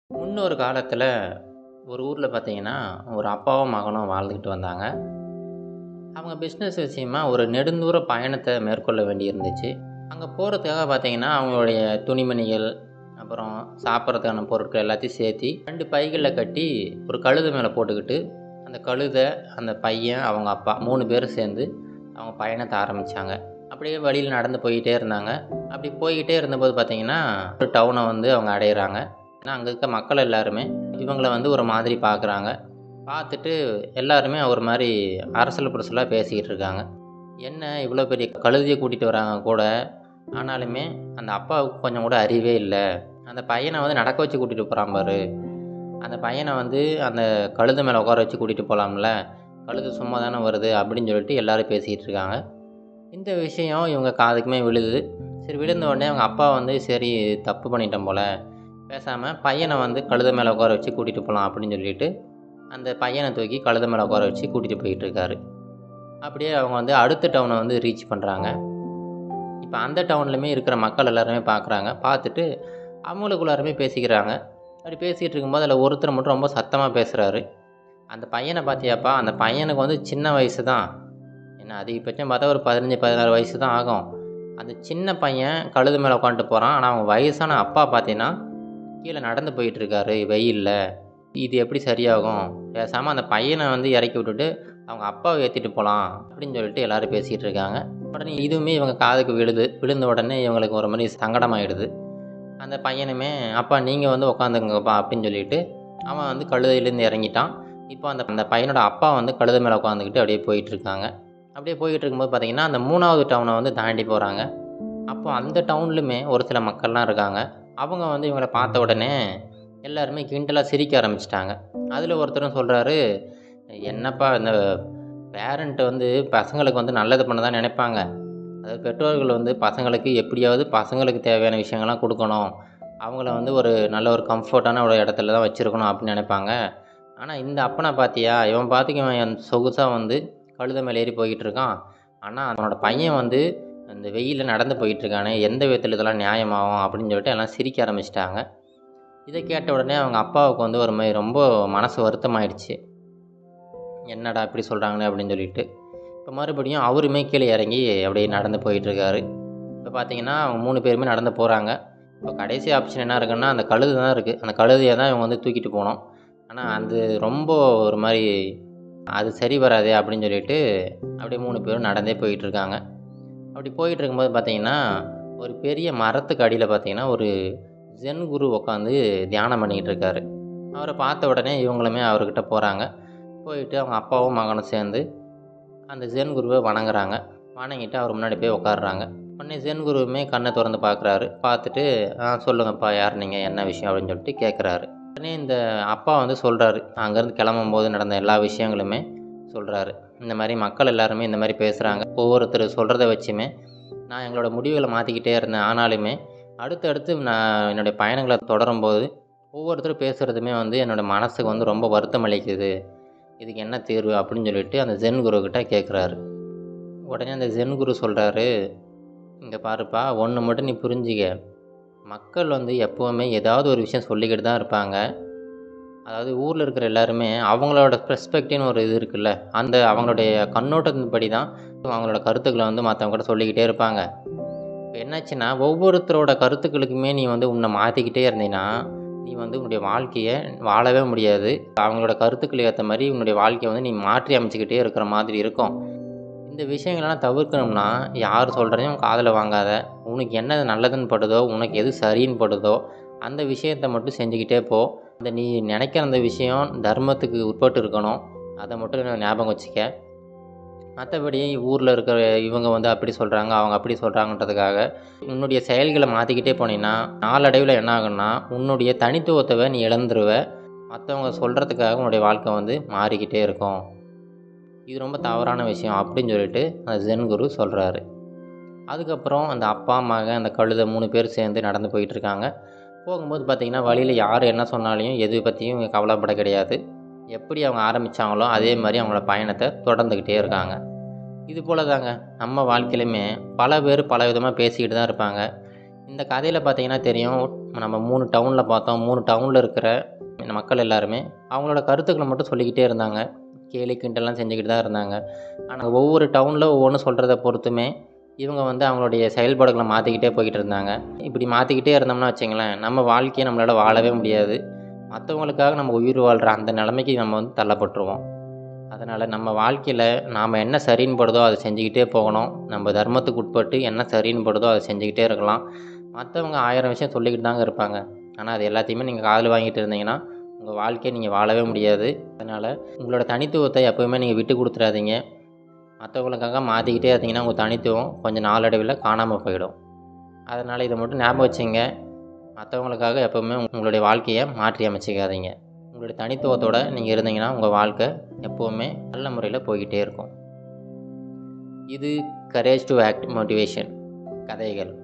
முன்னொரு காலத்தில் ஒரு ஊரில் பார்த்தீங்கன்னா ஒரு அப்பாவும் மகனும் வாழ்ந்துக்கிட்டு வந்தாங்க அவங்க பிஸ்னஸ் விஷயமா ஒரு நெடுந்தூர பயணத்தை மேற்கொள்ள வேண்டியிருந்துச்சு அங்கே போகிறதுக்காக பார்த்தீங்கன்னா அவங்களுடைய துணிமணிகள் அப்புறம் சாப்பிட்றதுக்கான பொருட்கள் எல்லாத்தையும் சேர்த்தி ரெண்டு பைகளில் கட்டி ஒரு கழுதை மேலே போட்டுக்கிட்டு அந்த கழுதை அந்த பையன் அவங்க அப்பா மூணு பேரும் சேர்ந்து அவங்க பயணத்தை ஆரம்பித்தாங்க அப்படியே வழியில் நடந்து போய்கிட்டே இருந்தாங்க அப்படி போய்கிட்டே இருந்தபோது பார்த்தீங்கன்னா ஒரு டவுனை வந்து அவங்க அடையிறாங்க ஏன்னா அங்கே இருக்க மக்கள் எல்லாருமே இவங்கள வந்து ஒரு மாதிரி பார்க்குறாங்க பார்த்துட்டு எல்லாருமே ஒரு மாதிரி அரசல் புரசலாக பேசிக்கிட்டு இருக்காங்க என்ன இவ்வளோ பெரிய கழுதியை கூட்டிகிட்டு வராங்க கூட ஆனாலுமே அந்த அப்பாவுக்கு கொஞ்சம் கூட அறிவே இல்லை அந்த பையனை வந்து நடக்க வச்சு கூட்டிகிட்டு போகிறான் பாரு அந்த பையனை வந்து அந்த கழுதை மேலே உட்கார வச்சு கூட்டிகிட்டு போகலாம்ல கழுது சும்மா தானே வருது அப்படின்னு சொல்லிட்டு எல்லோரும் பேசிக்கிட்டு இருக்காங்க இந்த விஷயம் இவங்க காதுக்குமே விழுது சரி விழுந்த உடனே அவங்க அப்பா வந்து சரி தப்பு பண்ணிட்டோம் போல் பேசாமல் பையனை வந்து கழுதை மேலே உட்கார வச்சு கூட்டிகிட்டு போகலாம் அப்படின்னு சொல்லிட்டு அந்த பையனை தூக்கி கழுதை மேலே உட்கார வச்சு கூட்டிகிட்டு போயிட்டு இருக்காரு அப்படியே அவங்க வந்து அடுத்த டவுனை வந்து ரீச் பண்ணுறாங்க இப்போ அந்த டவுன்லையுமே இருக்கிற மக்கள் எல்லாருமே பார்க்குறாங்க பார்த்துட்டு அவங்களுக்குள்ளாருமே பேசிக்கிறாங்க அப்படி பேசிகிட்டு இருக்கும்போது அதில் ஒருத்தர் மட்டும் ரொம்ப சத்தமாக பேசுகிறாரு அந்த பையனை பார்த்தியாப்பா அந்த பையனுக்கு வந்து சின்ன வயசு தான் என்ன அதிகபட்சம் பார்த்தா ஒரு பதினஞ்சு பதினாறு வயசு தான் ஆகும் அந்த சின்ன பையன் கழுது மேலே உட்காந்துட்டு போகிறான் ஆனால் அவங்க வயசான அப்பா பார்த்தீங்கன்னா கீழே நடந்து போயிட்டு இருக்காரு வெயிலில் இது எப்படி சரியாகும் பேசாமல் அந்த பையனை வந்து இறக்கி விட்டுட்டு அவங்க அப்பாவை ஏற்றிட்டு போகலாம் அப்படின்னு சொல்லிட்டு எல்லோரும் பேசிகிட்டு இருக்காங்க உடனே இதுவுமே இவங்க காதுக்கு விழுது விழுந்த உடனே இவங்களுக்கு ஒரு மாதிரி சங்கடமாயிடுது அந்த பையனுமே அப்பா நீங்கள் வந்து உட்காந்துங்கப்பா அப்படின்னு சொல்லிட்டு அவன் வந்து கழுதையிலேருந்து இறங்கிட்டான் இப்போ அந்த அந்த பையனோட அப்பா வந்து கழுதை மேலே உட்காந்துக்கிட்டு அப்படியே போயிட்டுருக்காங்க அப்படியே போய்கிட்டு இருக்கும்போது பார்த்தீங்கன்னா அந்த மூணாவது டவுனை வந்து தாண்டி போகிறாங்க அப்போ அந்த டவுன்லையுமே ஒரு சில மக்கள்லாம் இருக்காங்க அவங்க வந்து இவங்களை பார்த்த உடனே எல்லாருமே கிண்டலாக சிரிக்க ஆரம்பிச்சிட்டாங்க அதில் ஒருத்தரும் சொல்கிறாரு என்னப்பா இந்த பேரண்ட்டு வந்து பசங்களுக்கு வந்து நல்லது பண்ண தான் நினைப்பாங்க அதாவது பெற்றோர்கள் வந்து பசங்களுக்கு எப்படியாவது பசங்களுக்கு தேவையான விஷயங்கள்லாம் கொடுக்கணும் அவங்கள வந்து ஒரு நல்ல ஒரு கம்ஃபர்ட்டான ஒரு இடத்துல தான் வச்சுருக்கணும் அப்படின்னு நினைப்பாங்க ஆனால் இந்த அப்பனை பார்த்தியா இவன் பார்த்துக்கு இவன் சொகுசாக வந்து கழுத மேலே ஏறி போய்கிட்டு இருக்கான் ஆனால் அவனோட பையன் வந்து இந்த வெயிலில் நடந்து போயிட்டுருக்கானே எந்த விதத்தில் இதெல்லாம் நியாயமாகும் அப்படின்னு சொல்லிட்டு எல்லாம் சிரிக்க ஆரம்பிச்சிட்டாங்க இதை கேட்ட உடனே அவங்க அப்பாவுக்கு வந்து ஒரு மாதிரி ரொம்ப மனசு வருத்தமாயிடுச்சு என்னடா இப்படி சொல்கிறாங்களே அப்படின்னு சொல்லிட்டு இப்போ மறுபடியும் அவருமே கீழே இறங்கி அப்படியே நடந்து போயிட்டுருக்காரு இப்போ பார்த்தீங்கன்னா அவங்க மூணு பேருமே நடந்து போகிறாங்க இப்போ கடைசி ஆப்ஷன் என்ன இருக்குன்னா அந்த கழுது தான் இருக்குது அந்த கழுதையை தான் இவங்க வந்து தூக்கிட்டு போனோம் ஆனால் அது ரொம்ப ஒரு மாதிரி அது சரி வராதே அப்படின்னு சொல்லிட்டு அப்படியே மூணு பேரும் நடந்தே போயிட்டுருக்காங்க அப்படி போயிட்டு இருக்கும்போது பார்த்தீங்கன்னா ஒரு பெரிய மரத்துக்கு அடியில் பார்த்தீங்கன்னா ஒரு ஜென் குரு உட்காந்து தியானம் பண்ணிக்கிட்டு இருக்காரு அவரை பார்த்த உடனே இவங்களுமே அவர்கிட்ட போகிறாங்க போயிட்டு அவங்க அப்பாவும் மகனும் சேர்ந்து அந்த ஜென் குருவை வணங்குறாங்க வணங்கிட்டு அவர் முன்னாடி போய் உட்காடுறாங்க உடனே ஜென் குருவுமே கண்ணை திறந்து பார்க்குறாரு பார்த்துட்டு ஆ சொல்லுங்கப்பா யார் நீங்கள் என்ன விஷயம் அப்படின்னு சொல்லிட்டு கேட்குறாரு உடனே இந்த அப்பா வந்து சொல்கிறாரு அங்கேருந்து கிளம்பும் போது நடந்த எல்லா விஷயங்களுமே சொல்கிறாரு இந்த மாதிரி மக்கள் எல்லாருமே இந்த மாதிரி பேசுகிறாங்க ஒவ்வொருத்தர் சொல்கிறத வச்சுமே நான் எங்களோட முடிவுகளை மாற்றிக்கிட்டே இருந்தேன் ஆனாலுமே அடுத்தடுத்து நான் என்னுடைய பயணங்களை தொடரும்போது ஒவ்வொருத்தரும் பேசுகிறதுமே வந்து என்னோடய மனசுக்கு வந்து ரொம்ப வருத்தம் அளிக்குது இதுக்கு என்ன தீர்வு அப்படின்னு சொல்லிட்டு அந்த ஜென் குருக்கிட்ட கேட்குறாரு உடனே அந்த ஜென் குரு சொல்கிறாரு இங்கே பாருப்பா ஒன்று மட்டும் நீ புரிஞ்சிக்க மக்கள் வந்து எப்போவுமே ஏதாவது ஒரு விஷயம் சொல்லிக்கிட்டு தான் இருப்பாங்க அதாவது ஊரில் இருக்கிற எல்லாருமே அவங்களோட பெர்ஸ்பெக்டிவ்னு ஒரு இது இருக்குல்ல அந்த அவங்களுடைய கண்ணோட்டத்தின்படி தான் அவங்களோட கருத்துக்களை வந்து மற்றவங்க கூட சொல்லிக்கிட்டே இருப்பாங்க இப்போ என்னாச்சுன்னா ஒவ்வொருத்தரோட கருத்துக்களுக்குமே நீ வந்து உன்னை மாற்றிக்கிட்டே இருந்தீங்கன்னா நீ வந்து உன்னுடைய வாழ்க்கையை வாழவே முடியாது அவங்களோட கருத்துக்களுக்கு ஏற்ற மாதிரி உன்னுடைய வாழ்க்கையை வந்து நீ மாற்றி அமைச்சிக்கிட்டே இருக்கிற மாதிரி இருக்கும் இந்த விஷயங்களெல்லாம் தவிர்க்கணும்னா யார் சொல்கிறதையும் காதில் வாங்காத உனக்கு என்ன நல்லதுன்னு படுதோ உனக்கு எது சரின்னு படுதோ அந்த விஷயத்தை மட்டும் செஞ்சுக்கிட்டே போ அந்த நீ நினைக்கிற அந்த விஷயம் தர்மத்துக்கு உட்பட்டு இருக்கணும் அதை மட்டும் ஞாபகம் வச்சுக்க மற்றபடி ஊரில் இருக்கிற இவங்க வந்து அப்படி சொல்கிறாங்க அவங்க அப்படி சொல்கிறாங்கன்றதுக்காக உன்னுடைய செயல்களை மாற்றிக்கிட்டே போனீங்கன்னா நாளடைவில் என்ன ஆகுன்னா உன்னுடைய தனித்துவத்தை நீ இழந்துருவ மற்றவங்க சொல்கிறதுக்காக உன்னுடைய வாழ்க்கை வந்து மாறிக்கிட்டே இருக்கும் இது ரொம்ப தவறான விஷயம் அப்படின்னு சொல்லிட்டு அந்த ஜென் குரு சொல்கிறாரு அதுக்கப்புறம் அந்த அப்பா மகன் அந்த கழுதை மூணு பேர் சேர்ந்து நடந்து போயிட்டுருக்காங்க போகும்போது பார்த்திங்கன்னா வழியில் யார் என்ன சொன்னாலையும் எது பற்றியும் இவங்க கவலைப்பட கிடையாது எப்படி அவங்க ஆரம்பித்தாங்களோ அதே மாதிரி அவங்களோட பயணத்தை தொடர்ந்துக்கிட்டே இருக்காங்க இது போல் தாங்க நம்ம வாழ்க்கையிலுமே பல பேர் பல விதமாக பேசிக்கிட்டு தான் இருப்பாங்க இந்த கதையில் பார்த்தீங்கன்னா தெரியும் நம்ம மூணு டவுனில் பார்த்தோம் மூணு டவுனில் இருக்கிற மக்கள் எல்லாருமே அவங்களோட கருத்துக்களை மட்டும் சொல்லிக்கிட்டே இருந்தாங்க கேலி கிண்டல்லாம் செஞ்சுக்கிட்டு தான் இருந்தாங்க ஆனால் ஒவ்வொரு டவுனில் ஒவ்வொன்று சொல்கிறத பொறுத்துமே இவங்க வந்து அவங்களுடைய செயல்பாடுகளை மாற்றிக்கிட்டே போய்கிட்டு இருந்தாங்க இப்படி மாற்றிக்கிட்டே இருந்தோம்னா வச்சுங்களேன் நம்ம வாழ்க்கையை நம்மளால் வாழவே முடியாது மற்றவங்களுக்காக நம்ம உயிர் வாழ்கிற அந்த நிலைமைக்கு நம்ம வந்து தள்ளப்பட்டுருவோம் அதனால் நம்ம வாழ்க்கையில் நாம் என்ன சரின்னு படுதோ அதை செஞ்சுக்கிட்டே போகணும் நம்ம தர்மத்துக்கு உட்பட்டு என்ன சரின்னு படுதோ அதை செஞ்சுக்கிட்டே இருக்கலாம் மற்றவங்க ஆயிரம் விஷயம் சொல்லிக்கிட்டு தாங்க இருப்பாங்க ஆனால் அது எல்லாத்தையுமே நீங்கள் காதில் வாங்கிட்டு இருந்தீங்கன்னா உங்கள் வாழ்க்கையை நீங்கள் வாழவே முடியாது அதனால் உங்களோட தனித்துவத்தை எப்போவுமே நீங்கள் விட்டு கொடுத்துறாதீங்க மற்றவங்களுக்காக மாற்றிக்கிட்டே இருந்தீங்கன்னா உங்கள் தனித்துவம் கொஞ்சம் நாளடைவில் காணாமல் போயிடும் அதனால் இதை மட்டும் ஞாபகம் வச்சுங்க மற்றவங்களுக்காக எப்போவுமே உங்களுடைய வாழ்க்கையை மாற்றி அமைச்சிக்காதீங்க உங்களுடைய தனித்துவத்தோடு நீங்கள் இருந்தீங்கன்னா உங்கள் வாழ்க்கை எப்போவுமே நல்ல முறையில் போய்கிட்டே இருக்கும் இது கரேஜ் டு ஆக்ட் மோட்டிவேஷன் கதைகள்